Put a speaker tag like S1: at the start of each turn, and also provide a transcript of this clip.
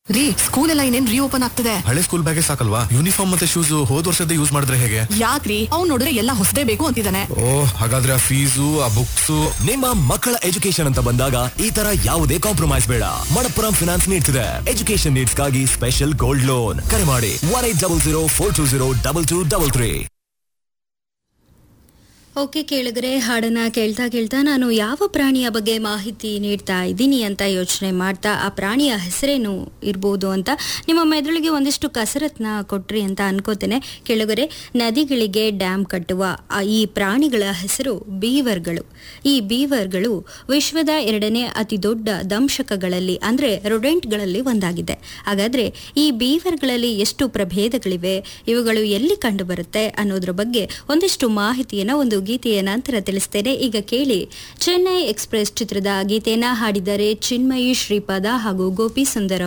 S1: ರೀ ಸ್ಕೂಲ್ ಎಲ್ಲ ಇನ್ನೇನ್ ರೀಓಪನ್ ಆಗ್ತದೆ
S2: ಹಳೆ ಸ್ಕೂಲ್ ಬ್ಯಾಗೆ ಸಾಕಲ್ವಾ ಯೂನಿಫಾರ್ಮ್ ಮತ್ತೆ ಶೂಸ್ ಹೋದ್ ವರ್ಷದ ಯೂಸ್ ಮಾಡಿದ್ರೆ ಹೇಗೆ
S1: ಯಾಕ್ರಿ ಅವ್ನ್ ನೋಡಿದ್ರೆ ಎಲ್ಲ ಹೊಸದೇ ಬೇಕು ಅಂತಿದ್ದಾನೆ
S2: ಓ ಹಾಗಾದ್ರೆ ಆ ಫೀಸು ಆ ಬುಕ್ಸ್
S3: ನಿಮ್ಮ ಮಕ್ಕಳ ಎಜುಕೇಶನ್ ಅಂತ ಬಂದಾಗ ಈ ತರ ಯಾವುದೇ ಕಾಂಪ್ರಮೈಸ್ ಬೇಡ ಮಣಪ್ಪುರಂ ಫಿನಾನ್ಸ್ ನೀಡ್ತಿದೆ ಎಜುಕೇಶನ್ ನೀಡ್ಸ್ಗಾಗಿ ಸ್ಪೆಷಲ್ ಗೋಲ್ಡ್ ಲೋನ್ ಕರೆ ಮಾಡಿ one eight double zero four two zero double two double three
S4: okay ಕೇಳಿದ್ರೆ ಹಾಡನ್ನ ಕೇಳ್ತಾ ಕೇಳ್ತಾ ನಾನು ಯಾವ ಪ್ರಾಣಿಯ ಬಗ್ಗೆ ಮಾಹಿತಿ ನೀಡ್ತಾ ಇದ್ದೀನಿ ಅಂತ ಯೋಚನೆ ಮಾಡ್ತಾ ಆ ಪ್ರಾಣಿಯ ಹೆಸರೇನು ಇರ್ಬೋದು ಅಂತ ನಿಮ್ಮ ಮೆದುಳಿಗೆ ಒಂದಿಷ್ಟು ಕಸರತ್ನ ಕೊಟ್ರಿ ಅಂತ ಅನ್ಕೋತೇನೆ ಕೆಳಗರೆ ನದಿಗಳಿಗೆ ಡ್ಯಾಮ್ ಕಟ್ಟುವ ಆ ಈ ಪ್ರಾಣಿಗಳ ಹೆಸರು ಬೀವರ್ಗಳು ಈ ಬೀವರ್ಗಳು ವಿಶ್ವದ ಎರಡನೇ ಅತಿ ದೊಡ್ಡ ದಂಶಕಗಳಲ್ಲಿ ಅಂದ್ರೆ ರೊಡೆಂಟ್ಗಳಲ್ಲಿ ಒಂದಾಗಿದೆ ಹಾಗಾದ್ರೆ ಈ ಬೀವರ್ಗಳಲ್ಲಿ ಎಷ್ಟು ಪ್ರಭೇದಗಳಿವೆ ಇವುಗಳು ಎಲ್ಲಿ ಕಂಡುಬರುತ್ತೆ ಅನ್ನೋದ್ರ ಬಗ್ಗೆ ಒಂದಿಷ್ಟು ಮಾಹಿತಿಯನ್ನ ಒಂದು ಗೀತೆಯ ನಂತರ ತಿಳಿಸ್ತೇನೆ ಈಗ ಕೇಳಿ ಚೆನ್ನೈ ಎಕ್ಸ್ಪ್ರೆಸ್ ಚಿತ್ರದ ಗೀತೆಯನ್ನ ಹಾಡಿದ್ದಾರೆ ಚಿನ್ಮಯಿ ಶ್ರೀಪಾದ ಹಾಗೂ ಗೋಪಿ ಸುಂದರ